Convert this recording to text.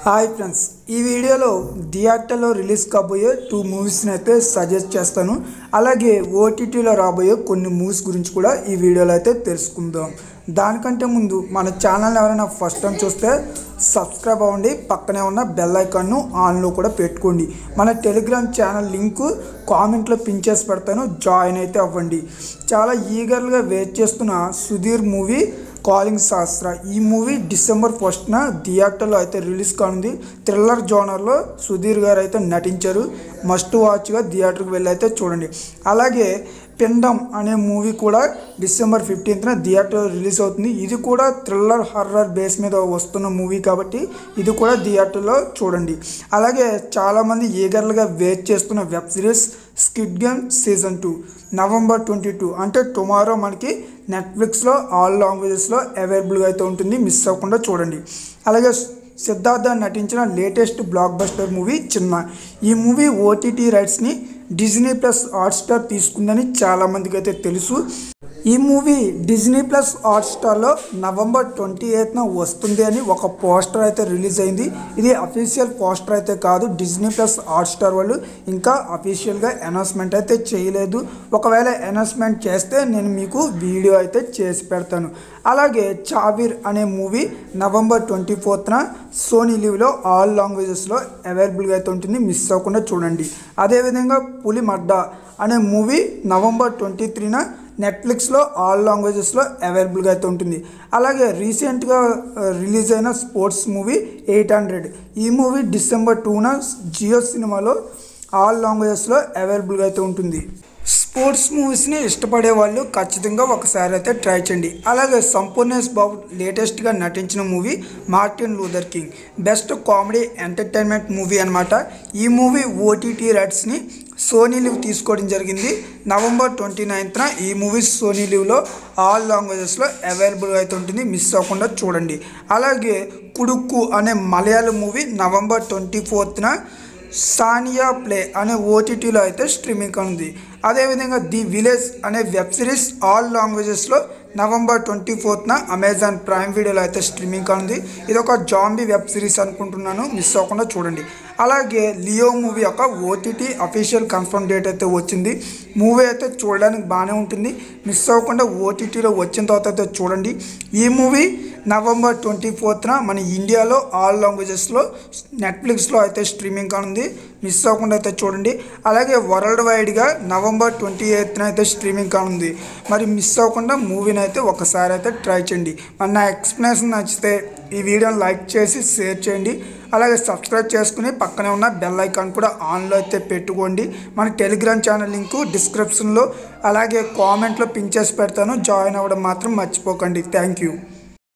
hi friends ఈ వీడియోలో థియేటర్లో రిలీజ్ కాబోయే టూ మూవీస్ని అయితే సజెస్ట్ చేస్తాను అలాగే ఓటీటీలో రాబోయే కొన్ని మూవీస్ గురించి కూడా ఈ వీడియోలో అయితే తెలుసుకుందాం దానికంటే ముందు మన ఛానల్ ఎవరైనా ఫస్ట్ టైం చూస్తే సబ్స్క్రైబ్ అవ్వండి పక్కనే ఉన్న బెల్ ఐకాన్ను ఆన్లో కూడా పెట్టుకోండి మన టెలిగ్రామ్ ఛానల్ లింకు కామెంట్లో పిన్ చేసి పెడతాను జాయిన్ అయితే అవ్వండి చాలా ఈగర్గా వెయిట్ చేస్తున్న సుధీర్ మూవీ కాలింగ్ శాస్త్ర ఈ మూవీ డిసెంబర్ ఫస్ట్న థియేటర్లో అయితే రిలీజ్ కానుంది థ్రిల్లర్ జోనర్లో సుధీర్ గారు అయితే నటించారు మస్ట్ వాచ్గా థియేటర్కి వెళ్ళి అయితే చూడండి అలాగే పిండం అనే మూవీ కూడా డిసెంబర్ ఫిఫ్టీన్త్న థియేటర్లో రిలీజ్ అవుతుంది ఇది కూడా థ్రిల్లర్ హర్రర్ బేస్ మీద వస్తున్న మూవీ కాబట్టి ఇది కూడా థియేటర్లో చూడండి అలాగే చాలామంది ఈగర్లుగా వెయిట్ చేస్తున్న web series squid game season two November twenty two అంటే టుమారో మనకి నెట్ఫ్లిక్స్లో ఆల్ లాంగ్వేజెస్లో అవైలబుల్గా అయితే ఉంటుంది మిస్ అవ్వకుండా చూడండి అలాగే సిద్ధార్థ నటించిన లేటెస్ట్ బ్లాక్ బస్టర్ మూవీ చిన్న ఈ మూవీ ఓటీటీ రైట్స్ని డిజ్నీ ప్లస్ హాట్స్టార్ తీసుకుందని చాలామందికి అయితే తెలుసు ఈ మూవీ డిజ్నీ ప్లస్ హాట్స్టార్లో నవంబర్ ట్వంటీ ఎయిత్న వస్తుంది అని ఒక పోస్టర్ అయితే రిలీజ్ అయింది ఇది అఫీషియల్ పోస్టర్ అయితే కాదు డిజ్నీ ప్లస్ హాట్స్టార్ వాళ్ళు ఇంకా అఫీషియల్గా అనౌన్స్మెంట్ అయితే చేయలేదు ఒకవేళ అనౌన్స్మెంట్ చేస్తే నేను మీకు వీడియో అయితే చేసి పెడతాను అలాగే చావీర్ అనే మూవీ నవంబర్ ట్వంటీ ఫోర్త్న సోనీ లీవ్లో ఆల్ లాంగ్వేజెస్లో అవైలబుల్గా అయితే ఉంటుంది మిస్ అవ్వకుండా చూడండి అదేవిధంగా పులిమడ్డ అనే మూవీ నవంబర్ ట్వంటీ త్రీన నెట్ఫ్లిక్స్లో ఆల్ లాంగ్వేజెస్లో అవైలబుల్గా అయితే ఉంటుంది అలాగే రీసెంట్గా రిలీజ్ అయిన స్పోర్ట్స్ మూవీ ఎయిట్ హండ్రెడ్ ఈ మూవీ డిసెంబర్ టూన జియో సినిమాలో ఆల్ లాంగ్వేజెస్లో అవైలబుల్గా అయితే ఉంటుంది స్పోర్ట్స్ మూవీస్ని ఇష్టపడే వాళ్ళు ఖచ్చితంగా ఒకసారి అయితే ట్రై చేయండి అలాగే సంపూర్ణేష్ బాబు లేటెస్ట్గా నటించిన movie Martin Luther King best comedy entertainment movie అనమాట ఈ మూవీ ఓటీటీ రైట్స్ని సోనీ లివ్ తీసుకోవడం జరిగింది నవంబర్ ట్వంటీ నైన్త్న ఈ మూవీ సోనీ లివ్లో ఆల్ లాంగ్వేజెస్లో అవైలబుల్గా అయితే ఉంటుంది మిస్ అవ్వకుండా చూడండి అలాగే కుడుక్కు అనే మలయాళం మూవీ నవంబర్ ట్వంటీ ఫోర్త్న సానియా ప్లే అనే ఓటీటీలో అయితే స్ట్రీమింగ్ ఉంది అదేవిధంగా ది విలేజ్ అనే వెబ్ సిరీస్ ఆల్ లాంగ్వేజెస్లో నవంబర్ ట్వంటీ ఫోర్త్న అమెజాన్ ప్రైమ్ వీడియోలో అయితే స్ట్రీమింగ్ ఉంది ఇది ఒక జాంబీ వెబ్ సిరీస్ అనుకుంటున్నాను మిస్ అవ్వకుండా చూడండి అలాగే లియో మూవీ యొక్క ఓటీటీ అఫీషియల్ కన్ఫర్మ్ డేట్ అయితే వచ్చింది మూవీ అయితే చూడడానికి బాగానే ఉంటుంది మిస్ అవ్వకుండా ఓటీటీలో వచ్చిన తర్వాత అయితే చూడండి ఈ మూవీ నవంబర్ ట్వంటీ ఫోర్త్న మన ఇండియాలో ఆల్ లాంగ్వేజెస్లో నెట్ఫ్లిక్స్లో అయితే స్ట్రీమింగ్ కానుంది మిస్ అవ్వకుండా అయితే చూడండి అలాగే వరల్డ్ వైడ్గా నవంబర్ ట్వంటీ ఎయిత్న అయితే స్ట్రీమింగ్ కానుంది మరి మిస్ అవ్వకుండా మూవీని అయితే ఒకసారి అయితే ట్రై చేయండి మరి నా ఎక్స్ప్లెనేషన్ నచ్చితే ఈ వీడియోని లైక్ చేసి షేర్ చేయండి అలాగే సబ్స్క్రైబ్ చేసుకుని పక్కనే ఉన్న బెల్ ఐకాన్ కూడా ఆన్లో అయితే పెట్టుకోండి మన టెలిగ్రామ్ ఛానల్ లింకు డిస్క్రిప్షన్లో అలాగే కామెంట్లో పిన్ చేసి పెడతాను జాయిన్ అవ్వడం మాత్రం మర్చిపోకండి థ్యాంక్ యూ